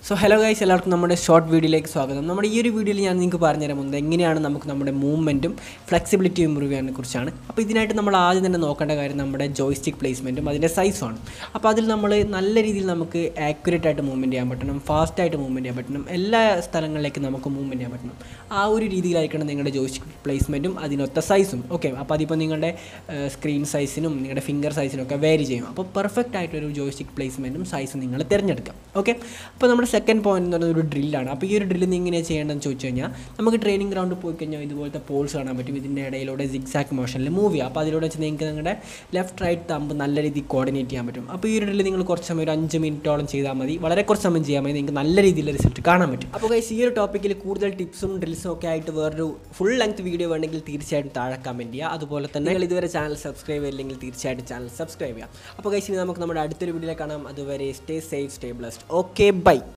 so hello guys എല്ലാവർക്കും നമ്മുടെ short വീഡിയോയിലേക്ക് സ്വാഗതം നമ്മുടെ ഈ ഒരു വീഡിയോയിൽ ഞാൻ നിങ്ങൾക്ക് പറഞ്ഞുതരാൻ പോകുന്നത് എങ്ങനെയാണ് നമുക്ക് നമ്മുടെ മൂവ്മെൻറ്റും ഫ്ലെക്സിബിലിറ്റിയും ഇമ്പ്രൂവ് ചെയ്യാനെ കുറിച്ചാണ് അപ്പോൾ ഇതിനായിട്ട് നമ്മൾ ആദ്യം തന്നെ നോക്കേണ്ട കാര്യം നമ്മുടെ ജോയ്സ്റ്റിക് പ്ലേസ്മെൻറ്റും അതിൻ്റെ സൈസുമാണ് അപ്പോൾ അതിൽ നമ്മൾ നല്ല രീതിയിൽ നമുക്ക് ആക്യുറേറ്റ് ആയിട്ട് മൂവ്മെൻറ്റ് ചെയ്യാൻ പറ്റണം ഫാസ്റ്റ് ആയിട്ട് മൂവ്മെൻറ്റ് ചെയ്യാൻ പറ്റണം എല്ലാ സ്ഥലങ്ങളിലേക്കും നമുക്ക് മൂവ്മെൻറ്റ് ചെയ്യാൻ പറ്റണം ആ ഒരു രീതിയിലായിരിക്കണം നിങ്ങളുടെ ജോയ്സ്റ്റിക് പ്ലേസ്മെൻറ്റും അതിനൊത്ത സൈസും ഓക്കെ അപ്പോൾ അതിപ്പോൾ നിങ്ങളുടെ സ്ക്രീൻ സൈസിനും നിങ്ങളുടെ ഫിംഗർ സൈസിനും ഒക്കെ വേരി ചെയ്യും അപ്പോൾ പെർഫെക്റ്റ് ആയിട്ടൊരു ജോയ്സ്റ്റിക് പ്ലേസ്മെൻറ്റും സൈസും നിങ്ങൾ തിരഞ്ഞെടുക്കാം ഓക്കെ അപ്പോൾ നമ്മുടെ സെക്കൻഡ് പോയിന്റ് എന്ന് പറയുന്നത് ഒരു ഡ്രില്ലാണ് അപ്പോൾ ഈ ഒരു ഡ്രില്ല് നീ എങ്ങനെയാണ് ചെയ്യേണ്ടതെന്ന് ചോദിച്ചു കഴിഞ്ഞാൽ നമുക്ക് ട്രെയിനിങ് ഗ്രൗണ്ടിൽ പോയി കഴിഞ്ഞാൽ ഇതുപോലത്തെ പോൾസ് കാണാൻ പറ്റും ഇതിൻ്റെ ഇടയിലൂടെ സിക്സാക്ക് മോഷനിൽ മൂവ് ചെയ്യുക അപ്പോൾ അതിലൂടെ വെച്ച് നിങ്ങൾക്ക് നിങ്ങളുടെ ലെഫ്റ്റ് റൈറ്റ് തമ്പ് നല്ല രീതിയിൽ കോർഡിനേറ്റ് ചെയ്യാൻ പറ്റും അപ്പോൾ ഈ ഒരു ഡ്രില്ല് നിങ്ങൾ കുറച്ച് സമയം ഒരു അഞ്ച് മിനിറ്റോളം ചെയ്താൽ മതി വളരെ കുറച്ച് സമയം ചെയ്യാൻ മതി നിങ്ങൾക്ക് നല്ല രീതിയിൽ റിസൾട്ട് കാണാൻ പറ്റും അപ്പോൾ ഗൈസ് ഈ ഒരു ടോപ്പിക്കിൽ കൂടുതൽ ടിപ്സും ഡ്രിൽസും ഒക്കെ ആയിട്ട് വേറൊരു ഫുൾ ലെങ്ത് വീഡിയോ വേണമെങ്കിൽ തീർച്ചയായിട്ടും താഴെ കമൻറ്റ് ചെയ്യുക അതുപോലെ തന്നെ നിങ്ങൾ ഇതുവരെ ചാനൽ സബ്സ്ക്രൈബ് ചെയ്യില്ലെങ്കിൽ തീർച്ചയായിട്ടും ചാനൽ സബ്സ്ക്രൈബ് ചെയ്യാം അപ്പോൾ ഗൈസ് ഇനി നമുക്ക് നമ്മുടെ അടുത്തൊരു വീഡിയോയിൽ കാണാം അതുവരെ stay safe stay blessed okay by